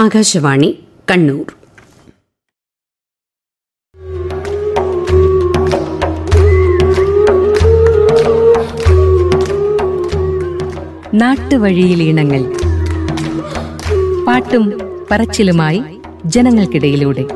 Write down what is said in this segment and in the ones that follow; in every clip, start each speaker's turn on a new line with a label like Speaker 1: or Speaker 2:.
Speaker 1: ആകാശവാണി കണ്ണൂർ
Speaker 2: നാട്ടുവഴിയിലീണങ്ങൾ പാട്ടും പറച്ചിലുമായി ജനങ്ങൾക്കിടയിലൂടെ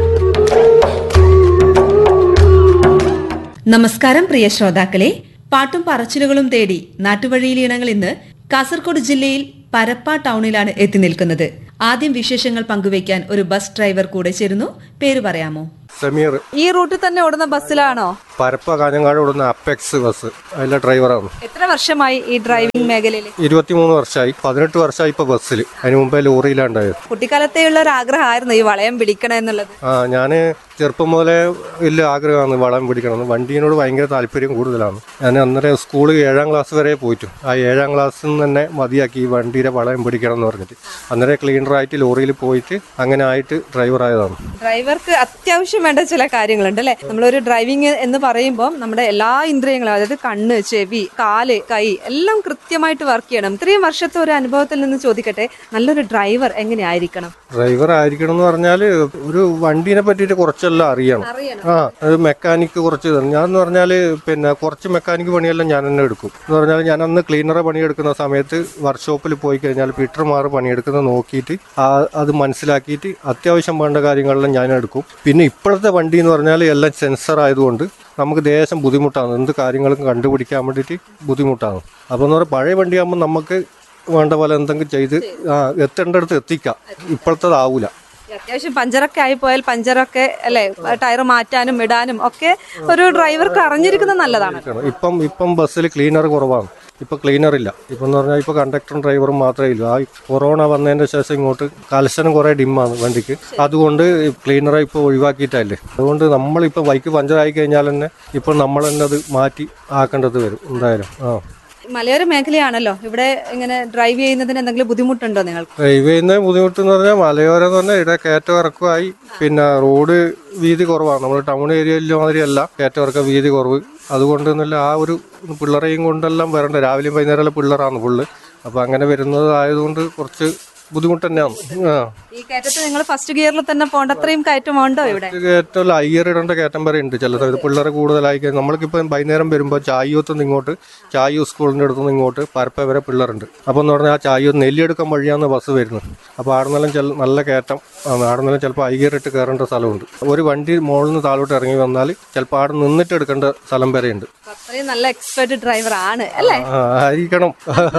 Speaker 3: നമസ്കാരം പ്രിയ ശ്രോതാക്കളെ പാട്ടും പറച്ചിലുകളും തേടി നാട്ടുവഴിയിലീണങ്ങൾ ഇന്ന് കാസർഗോഡ് ജില്ലയിൽ പരപ്പ ടൗണിലാണ് എത്തി നിൽക്കുന്നത് ആദ്യം വിശേഷങ്ങൾ പങ്കുവയ്ക്കാൻ ഒരു ബസ് ഡ്രൈവർ കൂടെ ചേരുന്നു പേര് പറയാമോ
Speaker 4: സമീർ
Speaker 3: ഈ റൂട്ടിൽ തന്നെ ഓടുന്ന ബസ്സിലാണോ
Speaker 4: പരപ്പ കാഞ്ഞങ്ങാട് ഓടുന്ന അപ്പെക്സ് ബസ് അതിലെ ഡ്രൈവറാണ്
Speaker 3: എത്ര വർഷമായി ഈ ഡ്രൈവിംഗ് മേഖലയിൽ
Speaker 4: ഇരുപത്തിമൂന്ന് വർഷമായി പതിനെട്ട് വർഷമായി ഇപ്പോൾ ബസ്സിൽ അതിന് മുമ്പേ ലോറിയിലാണ്ടായത്
Speaker 3: കുട്ടിക്കാലത്തെയുള്ള ഒരു ആഗ്രഹമായിരുന്നു ഈ വളയം പിടിക്കണം എന്നുള്ളത്
Speaker 4: ആ ഞാൻ ചെറുപ്പം മുതലേ വലിയ ആഗ്രഹമാണ് വളം പിടിക്കണമെന്ന് വണ്ടീനോട് ഭയങ്കര താല്പര്യം കൂടുതലാണ് ഞാൻ അന്നേരം സ്കൂൾ ഏഴാം ക്ലാസ് വരെ പോയിട്ടു ആ ഏഴാം ക്ലാസ്സിൽ നിന്ന് തന്നെ മതിയാക്കി ഈ വണ്ടിയുടെ വളം പിടിക്കണം എന്ന് പറഞ്ഞിട്ട് അന്നേരം ക്ലീനറായിട്ട് ലോറിയിൽ പോയിട്ട് അങ്ങനെ ആയിട്ട് ഡ്രൈവറായതാണ്
Speaker 3: ഡ്രൈവർക്ക് അത്യാവശ്യം വേണ്ട ചില കാര്യങ്ങളുണ്ട് അല്ലെ നമ്മളൊരു ഡ്രൈവിംഗ് എന്ന് പറയുമ്പോൾ നമ്മുടെ എല്ലാ ഇന്ദ്രിയങ്ങളും അതായത് കണ്ണ് ചെവി കാല് കൈ എല്ലാം കൃത്യമായിട്ട് വർക്ക് ചെയ്യണം ഇത്രയും വർഷത്തെ ഒരു അനുഭവത്തിൽ നിന്ന് ചോദിക്കട്ടെ നല്ലൊരു ഡ്രൈവർ എങ്ങനെയായിരിക്കണം
Speaker 4: ഡ്രൈവർ ആയിരിക്കണം എന്ന് പറഞ്ഞാൽ ഒരു വണ്ടീനെ പറ്റിയിട്ട് കുറച്ചെല്ലാം അറിയണം ആ അത് മെക്കാനിക്ക് കുറച്ച് ഇതാണ്. ഞാൻ എന്ന് പറഞ്ഞാൽ പിന്നെ കുറച്ച് മെക്കാനിക്ക് പണിയെല്ലാം ഞാൻ തന്നെ എടുക്കും എന്ന് പറഞ്ഞാൽ ഞാൻ അന്ന് ക്ലീനറെ പണിയെടുക്കുന്ന സമയത്ത് വർക്ക്ഷോപ്പിൽ പോയി കഴിഞ്ഞാൽ പീറ്റർമാർ പണിയെടുക്കുന്നത് നോക്കിയിട്ട് ആ അത് മനസ്സിലാക്കിയിട്ട് അത്യാവശ്യം വേണ്ട കാര്യങ്ങളെല്ലാം ഞാൻ എടുക്കും പിന്നെ ഇപ്പോഴത്തെ വണ്ടി എന്ന് പറഞ്ഞാൽ എല്ലാം സെൻസർ ആയതുകൊണ്ട് നമുക്ക് ദേശം ബുദ്ധിമുട്ടാണ് എന്ത് കാര്യങ്ങളും കണ്ടുപിടിക്കാൻ വേണ്ടിയിട്ട് ബുദ്ധിമുട്ടാണ് അപ്പോൾ എന്ന് പറഞ്ഞാൽ പഴയ വണ്ടിയാകുമ്പോൾ നമുക്ക് വേണ്ട പോലെ എന്തെങ്കിലും ചെയ്ത് ആ എത്തേണ്ടടുത്ത് എത്തിക്കാം ഇപ്പോഴത്തേതാവൂല
Speaker 3: അത്യാവശ്യം പഞ്ചറൊക്കെ ആയി പോയാൽ പഞ്ചറൊക്കെ അല്ലെ ടയർ മാറ്റാനും ഇടാനും ഒക്കെ ഒരു ഡ്രൈവർക്ക് അറിഞ്ഞിരിക്കുന്നത് നല്ലതാണ്
Speaker 4: ഇപ്പം ഇപ്പം ബസ്സിൽ ക്ലീനർ കുറവാണ് ഇപ്പം ക്ലീനർ ഇല്ല ഇപ്പം എന്ന് പറഞ്ഞാൽ ഇപ്പോൾ കണ്ടക്ടറും ഡ്രൈവറും മാത്രമേ ഇല്ലൂ ആ കൊറോണ വന്നതിൻ്റെ ശേഷം ഇങ്ങോട്ട് കലശനം കുറേ ഡിമ്മാണ് വണ്ടിക്ക് അതുകൊണ്ട് ക്ലീനറെ ഇപ്പോൾ ഒഴിവാക്കിയിട്ടല്ലേ അതുകൊണ്ട് നമ്മളിപ്പോൾ ബൈക്ക് പഞ്ചറായി കഴിഞ്ഞാൽ തന്നെ ഇപ്പോൾ നമ്മൾ തന്നെ അത് മാറ്റി ആക്കേണ്ടത് വരും എന്തായാലും ആ
Speaker 3: മലയോര മേഖലയാണല്ലോ ഇവിടെ ഇങ്ങനെ ഡ്രൈവ് ചെയ്യുന്നതിന് എന്തെങ്കിലും ബുദ്ധിമുട്ടുണ്ടോ നിങ്ങൾക്ക്
Speaker 4: ഡ്രൈവ് ചെയ്യുന്ന ബുദ്ധിമുട്ട് എന്ന് പറഞ്ഞാൽ മലയോരം എന്ന് പറഞ്ഞാൽ ഇവിടെ കയറ്റം ഇറക്കമായി പിന്നെ റോഡ് വീതി കുറവാണ് നമ്മൾ ടൗൺ ഏരിയയിലെ മാതിരിയല്ല കയറ്റം ഇറക്കം വീതി കുറവ് അതുകൊണ്ട് എന്നല്ല ആ ഒരു പിള്ളറേയും കൊണ്ടെല്ലാം വരണ്ട രാവിലെയും വൈകുന്നേരം പിള്ളറാണ് ഫുള്ള് അപ്പോൾ അങ്ങനെ വരുന്നത് ആയതുകൊണ്ട് കുറച്ച് ബുദ്ധിമുട്ട് തന്നെയാണ് ആ
Speaker 3: ഈ കയറ്റത്ത് നിങ്ങൾ ഫസ്റ്റ് ഗിയറിൽ തന്നെ പോകേണ്ട അത്രയും കയറ്റമുണ്ടോ ഇവിടെ
Speaker 4: കയറ്റം അയ്യർ ഇടേണ്ട കയറ്റം വരെ ഉണ്ട് ചില സമയത്ത് പിള്ളേർ കൂടുതലായി കഴിഞ്ഞാൽ നമ്മൾക്കിപ്പോൾ വൈകുന്നേരം വരുമ്പോൾ ചായൂത്ത് നിന്ന് ഇങ്ങോട്ട് ചായൂ സ്കൂളിൻ്റെ അടുത്ത് നിന്ന് ഇങ്ങോട്ട് പരപ്പ വരെ പിള്ളേരുണ്ട് അപ്പോൾ എന്ന് പറഞ്ഞാൽ ആ ചായൂ നെല്ലിയെടുക്കാൻ വഴിയാണ് ബസ് വരുന്നത് അപ്പോൾ ആടുന്നെല്ലാം ചില നല്ല കയറ്റം ആണ് ആടുന്നെല്ലാം ചിലപ്പോൾ അയ്യർ ഇട്ട് കയറേണ്ട സ്ഥലമുണ്ട് ഒരു വണ്ടി മുകളിൽ നിന്ന് താഴോട്ട് ഇറങ്ങി വന്നാൽ ചിലപ്പോൾ ആടെ നിന്നിട്ട് എടുക്കേണ്ട സ്ഥലം വരെ ഉണ്ട്
Speaker 3: അപ്പൊ അത്രയും നല്ല എക്സ്പെർട്ട് ഡ്രൈവർ ആണ് അല്ലേ
Speaker 4: ആ, ആയിരിക്കണം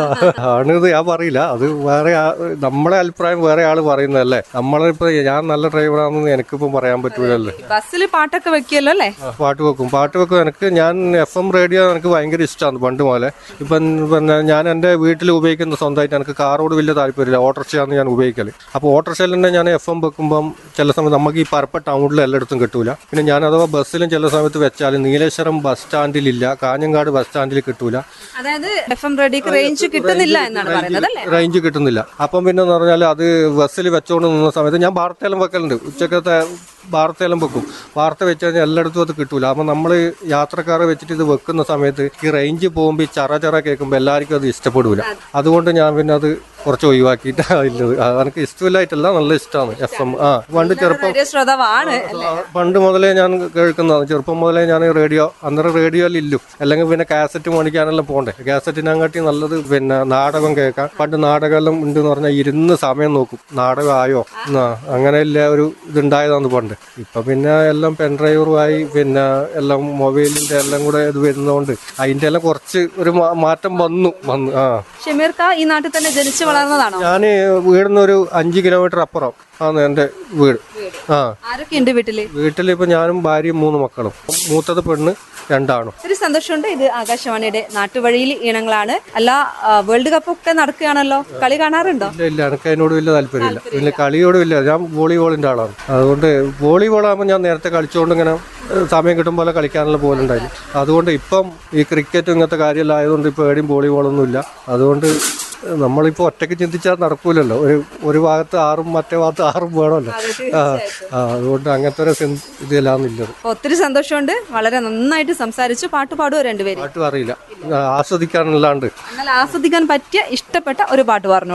Speaker 4: ആണിത് ഞാൻ പറയില്ല അത് വേറെ ആ- നമ്മളെ അഭിപ്രായം വേറെ ആള് പറയുന്നതല്ലേ നമ്മളിപ്പോ ഞാൻ നല്ല ഡ്രൈവറാണെന്ന് എനിക്കിപ്പം പറയാൻ പറ്റൂലല്ലോ
Speaker 3: ബസ്സിൽ പാട്ടൊക്കെ വെക്കുമല്ലോ അല്ലേ
Speaker 4: ആ, പാട്ട് വെക്കും പാട്ട് വെക്കും എനിക്ക് ഞാൻ എഫ് എം റേഡിയോ എനിക്ക് ഭയങ്കര ഇഷ്ടമാണ് പണ്ട് മുതലേ ഇപ്പം പിന്നെ ഞാൻ എൻ്റെ വീട്ടിൽ ഉപയോഗിക്കുന്ന സ്വന്തമായിട്ട് എനിക്ക് കാറോട് വലിയ താല്പര്യമില്ല ഓട്ടോറിക്ഷയാണ് ഞാൻ ഉപയോഗിക്കല് അപ്പോൾ ഓട്ടോറിക്ഷയിൽ തന്നെ ഞാൻ എഫ് എം വെക്കുമ്പം ചില സമയത്ത് നമുക്ക് ഈ പരപ്പ ടൗണിൽ എല്ലായിടത്തും കിട്ടൂല പിന്നെ ഞാൻ അഥവാ ബസ്സിലും ചില സമയത്ത് വെച്ചാൽ നീലേശ്വരം ബസ് സ്റ്റാൻഡിലില്ല കാഞ്ഞങ്ങാട് ബസ് സ്റ്റാൻഡിൽ കിട്ടൂല
Speaker 3: അതായത് എഫ് എം റെഡിക്ക് റേഞ്ച് കിട്ടുന്നില്ല എന്നാണ് പറയുന്നത് അല്ലേ
Speaker 4: റേഞ്ച് കിട്ടുന്നില്ല അപ്പം പിന്നെ എന്ന് പറഞ്ഞാൽ അത് ബസ്സിൽ വെച്ചോണ്ട് നിന്ന സമയത്ത് ഞാൻ വാർത്തയെല്ലാം വെക്കലുണ്ട് ഉച്ചക്കത്തെ വാർത്തയെല്ലാം വെക്കും വാർത്ത വെച്ച് കഴിഞ്ഞാൽ എല്ലായിടത്തും അത് കിട്ടൂല അപ്പം നമ്മൾ യാത്രക്കാരെ വെച്ചിട്ട് ഇത് വെക്കുന്ന സമയത്ത് ഈ റേഞ്ച് പോകുമ്പോൾ ഈ ചറ ചറ കേൾക്കുമ്പോൾ എല്ലാവർക്കും അത് ഇഷ്ടപ്പെടൂല അതുകൊണ്ട് ഞാൻ പിന്നെ അത് കുറച്ച് ഒഴിവാക്കിയിട്ടാണ് ഉള്ളത് അത് എനിക്ക് ഇഷ്ടമില്ലായിട്ടല്ല നല്ല ഇഷ്ടമാണ് എഫ് എം ആ പണ്ട് ചെറുപ്പം
Speaker 3: റേഡിയോ ശ്രോതാവാണ് അല്ലേ
Speaker 4: പണ്ട് മുതലേ ഞാൻ കേൾക്കുന്നതാണ് ചെറുപ്പം മുതലേ ഞാൻ റേഡിയോ അന്നേരം റേഡിയോയിൽ ഇല്ലു അല്ലെങ്കിൽ പിന്നെ കാസറ്റ് മേടിക്കാനെല്ലാം പോകണ്ടേ കാസറ്റിനെക്കാട്ടി നല്ലത് പിന്നെ നാടകം കേൾക്കാൻ പണ്ട് നാടകമെല്ലാം ഉണ്ടെന്ന് പറഞ്ഞാൽ ഇരുന്ന് സമയം നോക്കും നാടകമായോ ആ അങ്ങനെയല്ല ഒരു ഇതുണ്ടായതാണ് പണ്ട് ഇപ്പൊ പിന്നെ എല്ലാം പെൻഡ്രൈവറുമായി പിന്നെ എല്ലാം മൊബൈലിന്റെ എല്ലാം കൂടെ ഇത് വരുന്നതുകൊണ്ട് അതിന്റെ എല്ലാം കുറച്ച് ഒരു മാ- മാറ്റം വന്നു വന്നു ആ
Speaker 3: ഷമീർക്ക ഈ നാട്ടിൽ തന്നെ ജനിച്ചു വളർന്നതാണോ
Speaker 4: ഞാൻ വീടിന്ന് ഒരു അഞ്ച് കിലോമീറ്റർ അപ്പുറം ആണ് എൻ്റെ വീട് ആ
Speaker 3: ആരൊക്കെ ഉണ്ട് വീട്ടില്
Speaker 4: വീട്ടിൽ ഇപ്പൊ ഞാനും ഭാര്യയും മൂന്ന് മക്കളും മൂത്തത് പെണ്ണ് രണ്ടാണും
Speaker 3: ഒത്തിരി സന്തോഷമുണ്ട് ഇത് ആകാശവാണിയുടെ നാട്ടുവഴിയിൽ ഈണങ്ങളാണ് അല്ല ആ, വേൾഡ് കപ്പ് ഒക്കെ നടക്കുകയാണല്ലോ കളി കാണാറുണ്ടോ
Speaker 4: ഇല്ല ഇല്ല എനിക്ക് അതിനോട് വലിയ താല്പര്യമില്ല പിന്നെ കളിയോടും ഇല്ല ഞാൻ വോളിബോളിന്റെ ആളാണ് അതുകൊണ്ട് വോളിബോൾ ആകുമ്പോൾ ഞാൻ നേരത്തെ കളിച്ചുകൊണ്ട് ഇങ്ങനെ ഏഹ്, സമയം കിട്ടും പോലെ കളിക്കാനുള്ള പോലുണ്ടായിരുന്നു അതുകൊണ്ട് ഇപ്പം ഈ ക്രിക്കറ്റും ഇങ്ങനത്തെ കാര്യമെല്ലാം ആയതുകൊണ്ട് ഇപ്പോൾ എവിടെയും വോളിബോളൊന്നും ഇല്ല അതുകൊണ്ട് നമ്മളിപ്പോൾ ഒറ്റയ്ക്ക് ചിന്തിച്ചാൽ നടക്കൂലല്ലോ ഒരു ഒരു ഭാഗത്ത് ആറും മറ്റേ ഭാഗത്ത് ആറും വേണമല്ലോ ആ ആ, അതുകൊണ്ട് അങ്ങനത്തെ ഒരു ചിന്ത- ഇതിലാന്നില്ലത്
Speaker 3: അപ്പൊ ഒത്തിരി സന്തോഷമുണ്ട് വളരെ നന്നായിട്ട് സംസാരിച്ചു പാട്ട് പാടുവോ രണ്ടുപേരും
Speaker 4: പാട്ടും അറിയില്ല ആ, ആസ്വദിക്കാനല്ലാണ്ട്
Speaker 3: എന്നാൽ ആസ്വദിക്കാൻ പറ്റിയ ഇഷ്ടപ്പെട്ട ഒരു പാട്ട് പറഞ്ഞോളൂ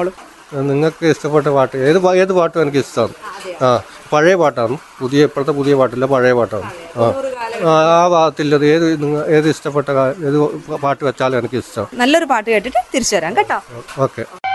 Speaker 4: നിങ്ങൾക്ക് ഇഷ്ടപ്പെട്ട പാട്ട് ഏത് പാ- ഏത് പാട്ടും എനിക്ക് ഇഷ്ടമാണ് ആ പഴയ പാട്ടാണ് പുതിയ ഇപ്പോഴത്തെ പുതിയ പാട്ടില്ല പഴയ പാട്ടാണ് ആ ആ, ആ ഭാഗത്തില്ലത് ഏത് നിങ്ങൾ ഏത് ഇഷ്ടപ്പെട്ട കാ- ഏത് പാട്ട് വെച്ചാലും എനിക്ക് ഇഷ്ടം
Speaker 3: നല്ലൊരു പാട്ട് കേട്ടിട്ട് തിരിച്ചു വരാം കേട്ടോ
Speaker 4: ഓക്കെ